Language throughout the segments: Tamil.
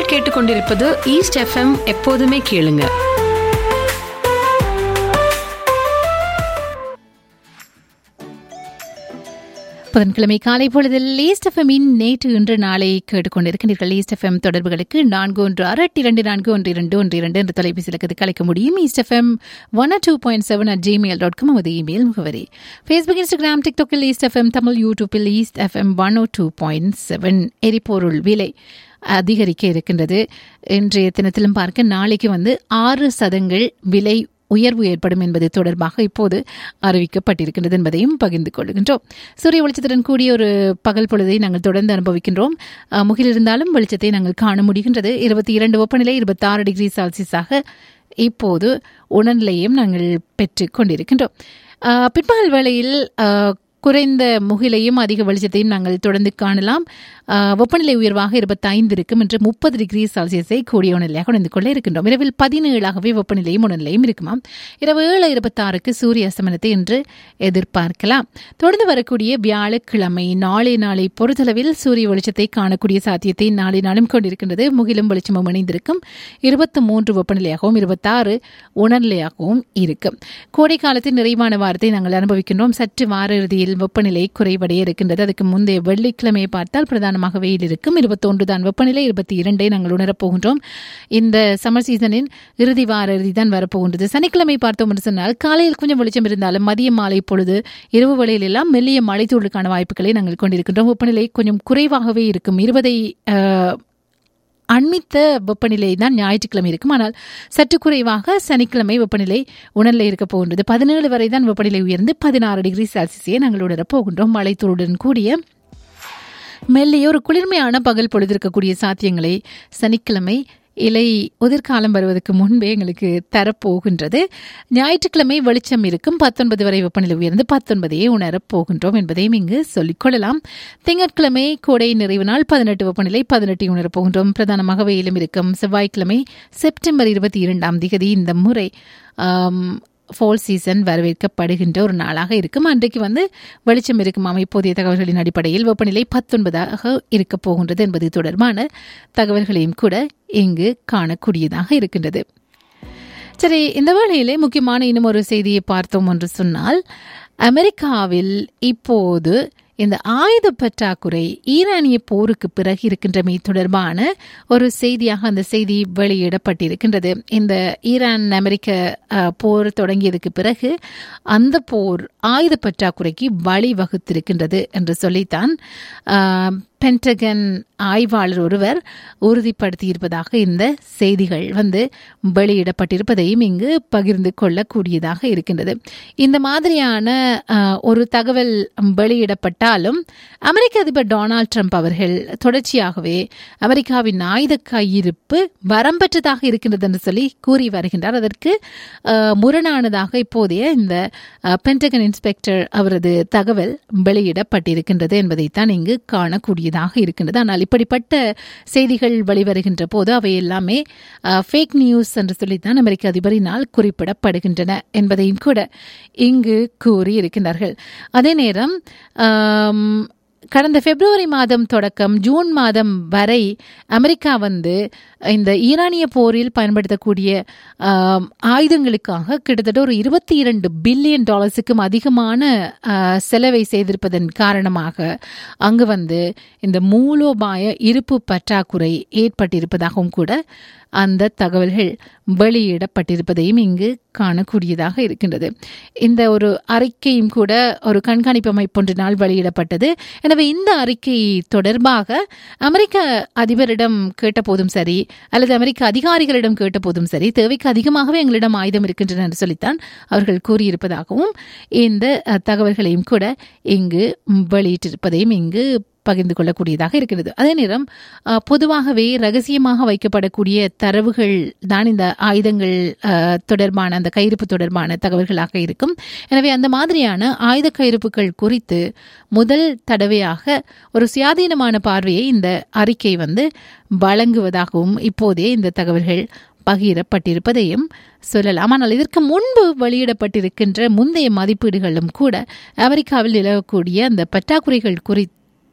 கேட்டுக்கொண்டிருப்பது ஈஸ்ட் எஃப்எம் எப்போதுமே கேளுங்க புதன்கிழமை காலை பொழுதில் ஈஸ்ட் எஃப்எம்மின் நேற்று இன்று நாளை கேட்டுக்கொண்டிருக்கிறீர்கள் ஈஸ்ட் எஃப்எம் தொடர்புகளுக்கு நான்கு ஒன்று ஆறு எட்டு இரண்டு நான்கு ஒன்று இரண்டு ஒன்று இரண்டு என்ற தொலைபேசி இலக்கத்துக்கு அழைக்க முடியும் east FM one two point seven at Gmail dot com நமது இமெயில் முகவரி ஃபேஸ்புக் இன்ஸ்டாகிராம் டிக்டாக்கில் ஈஸ்ட் எஃப்எம் தமிழ் யூடியூப்பில் east FM one O two point seven எரிபொருள் விலை அதிகரிக்க இருக்கின்றது இன்றைய தினத்திலும் பார்க்க நாளைக்கு வந்து ஆறு சதங்கள் விலை உயர்வு ஏற்படும் என்பது தொடர்பாக இப்போது அறிவிக்கப்பட்டிருக்கின்றது என்பதையும் பகிர்ந்து கொள்கின்றோம் சூரிய வெளிச்சத்துடன் கூடிய ஒரு பகல் பொழுதை நாங்கள் தொடர்ந்து அனுபவிக்கின்றோம் அஹ், முகில் இருந்தாலும் வெளிச்சத்தை நாங்கள் காண முடிகின்றது இருபத்தி இரண்டு வெப்பநிலை இருபத்தி ஆறு டிகிரி செல்சியஸாக இப்போது உணர்நிலையும் நாங்கள் பெற்றுக் கொண்டிருக்கின்றோம் அஹ், பிற்பகல் வேளையில் அஹ், குறைந்த முகிலையும் அதிக வெளிச்சத்தையும் நாங்கள் தொடர்ந்து காணலாம் அஹ், வெப்பநிலை உயர்வாக இருபத்தைந்து இருக்கும் என்று முப்பது டிகிரி செல்சியஸை கூடிய உணர்நிலையாக உணர்ந்து கொள்ள இருக்கின்றோம் இரவில் பதினேழாகவே வெப்பநிலையும் உணர்நிலையும் இருக்குமாம் இரவு ஏழு இருபத்தாறுக்கு சூரிய அஸ்தமனத்தை இன்று எதிர்பார்க்கலாம் தொடர்ந்து வரக்கூடிய வியாழக்கிழமை நாளை நாளை பொறுத்தளவில் சூரிய வெளிச்சத்தை காணக்கூடிய சாத்தியத்தை நாளை நாளும் கொண்டிருக்கின்றது முகிலும் வெளிச்சமும் இணைந்திருக்கும் இருபத்தி மூன்று வெப்பநிலையாகவும் இருபத்தாறு உணர்நிலையாகவும் இருக்கும் கோடை காலத்தின் நிறைவான வாரத்தை நாங்கள் அனுபவிக்கின்றோம் சற்று வார இறுதியில் வெப்பநிலை குறைவடைய இருக்கின்றது அதுக்கு முந்தைய வெள்ளிக்கிழமையை பார்த்தால் பிரதானமாக வெயில் இருக்கும் இருபத்தொன்று தான் வெப்பநிலை இருபத்தி இரண்டை நாங்கள் உணரப்போகின்றோம் இந்த சம்மர் சீசனின் இறுதி வார இறுதி தான் வரப்போகின்றது சனிக்கிழமை பார்த்தோம் என்று சொன்னால் காலையில் கொஞ்சம் வெளிச்சம் இருந்தாலும் மதிய மாலை பொழுது இரவு வேளையில் எல்லாம் மெல்லிய மழைத்தூளுக்கான வாய்ப்புகளை நாங்கள் கொண்டிருக்கின்றோம் வெப்பநிலை கொஞ்சம் குறைவாகவே இருக்கும் இருபதை அஹ், அண்மித்த வெப்பநிலை தான் ஞாயிற்றுக்கிழமை இருக்கும் ஆனால் சற்று குறைவாக சனிக்கிழமை வெப்பநிலை உணர்நிலை இருக்க போகின்றது பதினேழு வரை தான் வெப்பநிலை உயர்ந்து பதினாறு டிகிரி செல்சியஸை நாங்கள் உணரப் போகின்றோம் மழைத்தூளுடன் கூடிய மெல்லிய ஒரு குளிர்மையான பகல் பொழுது இருக்கக்கூடிய சாத்தியங்களை சனிக்கிழமை இலை உதிர்காலம் வருவதற்கு முன்பே எங்களுக்கு தரப்போகின்றது ஞாயிற்றுக்கிழமை வெளிச்சம் இருக்கும் பத்தொன்பது வரை வெப்பநிலை உயர்ந்து பத்தொன்பதையே உணரப் போகின்றோம் என்பதையும் இங்கு சொல்லிக்கொள்ளலாம் திங்கட்கிழமை கோடை நிறைவு நாள் பதினெட்டு வெப்பநிலை பதினெட்டை உணரப் போகின்றோம் பிரதானமாக வெயிலும் இருக்கும் செவ்வாய்க்கிழமை செப்டம்பர் இருபத்தி இரண்டாம் திகதி இந்த முறை ஆம், ஃபால் சீசன் வரவேற்கப்படுகின்ற ஒரு நாளாக இருக்கும் அன்றைக்கு வந்து வெளிச்சம் இருக்குமாம் இப்போதைய தகவல்களின் அடிப்படையில் வெப்பநிலை பத்தொன்பதாக இருக்க போகின்றது என்பது தொடர்பான தகவல்களையும் கூட இங்கு காணக்கூடியதாக இருக்கின்றது சரி இந்த வேளையிலே முக்கியமான இன்னும் ஒரு செய்தியை பார்த்தோம் என்று சொன்னால் அமெரிக்காவில் இப்போது இந்த ஆயுத பற்றாக்குறை ஈரானிய போருக்கு பிறகு இருக்கின்றமை தொடர்பான ஒரு செய்தியாக அந்த செய்தி வெளியிடப்பட்டிருக்கின்றது இந்த ஈரான் அமெரிக்க அஹ், போர் தொடங்கியதுக்கு பிறகு அந்த போர் ஆயுத பற்றாக்குறைக்கு வழிவகுத்திருக்கின்றது என்று சொல்லித்தான் அஹ், பென்டகன் ஆய்வாளர் ஒருவர் உறுதிப்படுத்தியிருப்பதாக இந்த செய்திகள் வந்து வெளியிடப்பட்டிருப்பதையும் இங்கு பகிர்ந்து கொள்ளக்கூடியதாக இருக்கின்றது இந்த மாதிரியான அஹ், ஒரு தகவல் வெளியிடப்பட்டாலும் அமெரிக்க அதிபர் டொனால்ட் ட்ரம்ப் அவர்கள் தொடர்ச்சியாகவே அமெரிக்காவின் ஆயுத கையிருப்பு வரம்பற்றதாக இருக்கின்றது என்று சொல்லி கூறி வருகின்றார் அதற்கு அஹ், முரணானதாக இப்போதைய இந்த அஹ், பென்டகன் இன்ஸ்பெக்டர் அவரது தகவல் வெளியிடப்பட்டிருக்கின்றது என்பதைத்தான் இங்கு காணக்கூடியதாக இருக்கின்றது ஆனால் இப்படிப்பட்ட செய்திகள் வெளிவருகின்ற போது அவை எல்லாமே ஃபேக் நியூஸ் என்று சொல்லித்தான் அமெரிக்க அதிபரினால் குறிப்பிடப்படுகின்றன என்பதையும் கூட இங்கு கூறி இருக்கின்றார்கள் அதே நேரம் ஆம், கடந்த பிப்ரவரி மாதம் தொடக்கம் ஜூன் மாதம் வரை அமெரிக்கா வந்து இந்த ஈரானிய போரில் பயன்படுத்தக்கூடிய ஆம், ஆயுதங்களுக்காக கிட்டத்தட்ட ஒரு இருபத்தி இரண்டு பில்லியன் டாலர்ஸுக்கும் அதிகமான ஆ, செலவை செய்திருப்பதன் காரணமாக அங்கு வந்து இந்த மூலோபாய இருப்பு பற்றாக்குறை ஏற்பட்டிருப்பதாகவும் கூட அந்த தகவல்கள் வெளியிடப்பட்டிருப்பதையும் இங்கு காணக்கூடியதாக இருக்கின்றது இந்த ஒரு அறிக்கையும் கூட ஒரு கண்காணிப்பு அமைப்பொன்றினால் வெளியிடப்பட்டது எனவே இந்த அறிக்கை தொடர்பாக அமெரிக்க அதிபரிடம் கேட்டபோதும் சரி அல்லது அமெரிக்க அதிகாரிகளிடம் கேட்டபோதும் சரி தேவைக்கு அதிகமாகவே எங்களிடம் ஆயுதம் இருக்கின்றன என்று சொல்லித்தான் அவர்கள் கூறியிருப்பதாகவும் இந்த அஹ், தகவல்களையும் கூட இங்கு வெளியிட்டிருப்பதையும் இங்கு பகிர்ந்து கொள்ளக்கூடியதாக இருக்கிறது அதே நேரம் அஹ், பொதுவாகவே ரகசியமாக வைக்கப்படக்கூடிய தரவுகள் தான் இந்த ஆயுதங்கள் அஹ், தொடர்பான அந்த கையிருப்பு தொடர்பான தகவல்களாக இருக்கும் எனவே அந்த மாதிரியான ஆயுத கையிருப்புகள் குறித்து முதல் தடவையாக ஒரு சுயாதீனமான பார்வையை இந்த அறிக்கை வந்து வழங்குவதாகவும் இப்போதே இந்த தகவல்கள் பகிரப்பட்டிருப்பதையும் சொல்லலாம் ஆனால் இதற்கு முன்பு வெளியிடப்பட்டிருக்கின்ற முந்தைய மதிப்பீடுகளும் கூட அமெரிக்காவில் நிலவக்கூடிய அந்த பற்றாக்குறைகள் குறித்து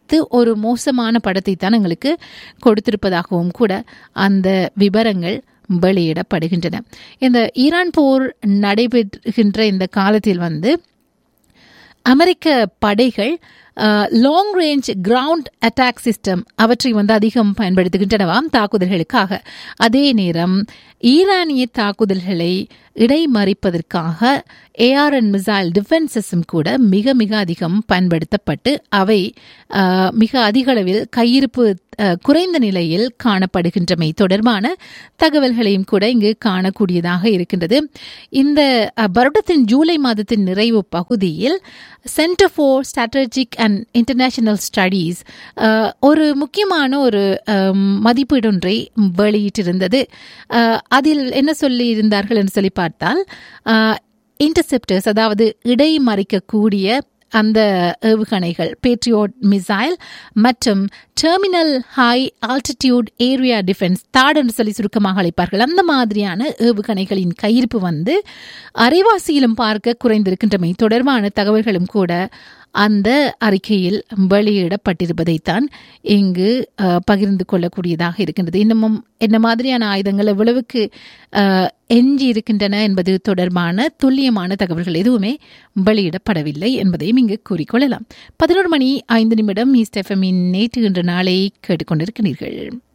சேர்த்து ஒரு மோசமான படத்தை தான் எங்களுக்கு கொடுத்திருப்பதாகவும் கூட அந்த விவரங்கள் வெளியிடப்படுகின்றன இந்த ஈரான் போர் நடைபெறுகின்ற இந்த காலத்தில் வந்து அமெரிக்க படைகள் long range ground attack system அவற்றை வந்து அதிகம் பயன்படுத்துகின்றனவாம் தாக்குதல்களுக்காக அதே நேரம் ஈரானிய தாக்குதல்களை இடைமறிப்பதற்காக ஏஆர்என் மிசைல் டிஃபென்சஸும் கூட மிக மிக அதிகம் பயன்படுத்தப்பட்டு அவை மிக அதிக அளவில் கையிருப்பு குறைந்த நிலையில் காணப்படுகின்றமை தொடர்பான தகவல்களையும் கூட இங்கு காணக்கூடியதாக இருக்கின்றது இந்த வருடத்தின் ஜூலை மாதத்தின் நிறைவு பகுதியில் centre for strategic and international studies ஒரு முக்கியமான ஒரு மதிப்பீடொன்றை வெளியிட்டிருந்தது அதில் என்ன சொல்லி இருந்தார்கள் என்று சொல்லி பார்த்தால் இன்டர்செப்டர்ஸ் அதாவது இடைமறிக்கக்கூடிய அந்த ஏவுகணைகள் பேட்ரியோட் மிசைல் மற்றும் terminal high altitude area defence தாட் என்று சொல்லி சுருக்கமாக அழைப்பார்கள் அந்த மாதிரியான ஏவுகணைகளின் கையிருப்பு வந்து அரைவாசியிலும் பார்க்க குறைந்திருக்கின்றமை தொடர்பான தகவல்களும் கூட அந்த அறிக்கையில் வெளியிடப்பட்டிருப்பதைத்தான் இங்கு பகிர்ந்து கொள்ளக்கூடியதாக இருக்கின்றது இன்னமும் என்ன மாதிரியான ஆயுதங்கள் எவ்வளவுக்கு எஞ்சி இருக்கின்றன என்பது தொடர்பான துல்லியமான தகவல்கள் எதுவுமே வெளியிடப்படவில்லை என்பதையும் இங்கு கூறிக்கொள்ளலாம் பதினோரு மணி ஐந்து நிமிடம் ஈஸ்ட் எஃப்எம்மின் நேற்று இன்று நாளை கேட்டுக்கொண்டிருக்கிறீர்கள்